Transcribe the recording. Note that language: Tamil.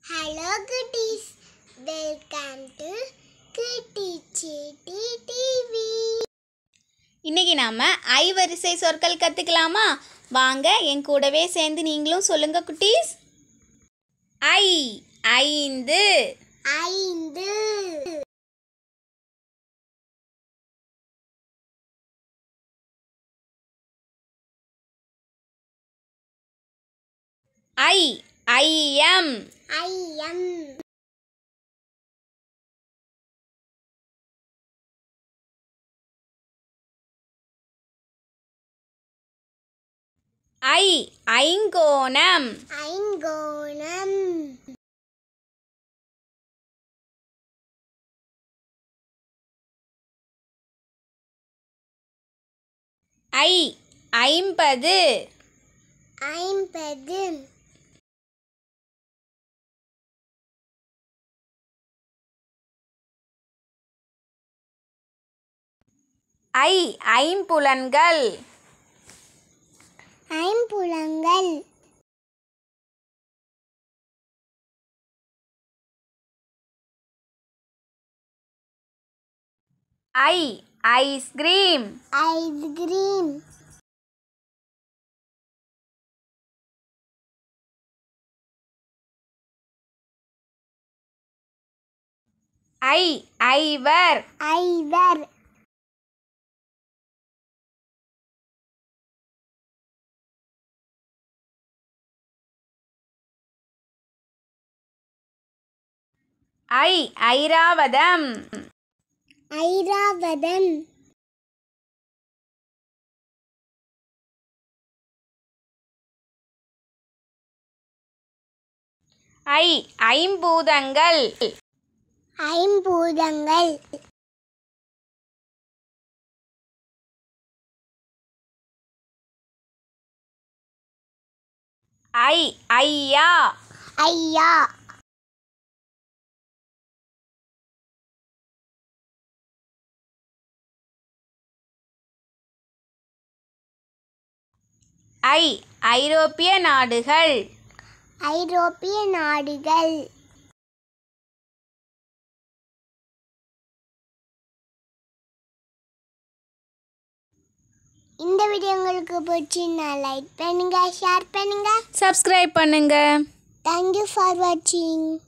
ஹலோ குட்டீஸ் welcome to Kutty city TV இன்னைக்கு நாம ஐ வரிசை சொற்கள் கற்றுக்கலாமா வாங்க என் கூடவே சேர்ந்து நீங்களும் சொல்லுங்க குட்டீஸ் ஐ ஐந்து ஐந்து ஐ ஐயம் ஐயம் ஐ ஐங்கோணம் ஐங்கோணம் ஐ ஐம்பது ஐம்பது ஐ ஐம்புலன்கள் ஐம்புலங்கள் ஐ ஐஸ்கிரீம் ஐஸ்கிரீம் ஐ ஐவர் ஐவர் ஐ ஐராவதம் ஐராவதம் ஐ ஐம்பூதங்கள் ஐம்பூதங்கள் ஐ ஐயா ஐயா ஐ ஐரோப்பிய நாடுகள் ஐரோப்பிய நாடுகள் இந்த வீடியோ உங்களுக்கு பிடிச்சிருந்தா லைக் பண்ணுங்க ஷேர் பண்ணுங்க சப்ஸ்கிரைப் பண்ணுங்க தேங்க்யூ ஃபார் வாட்சிங்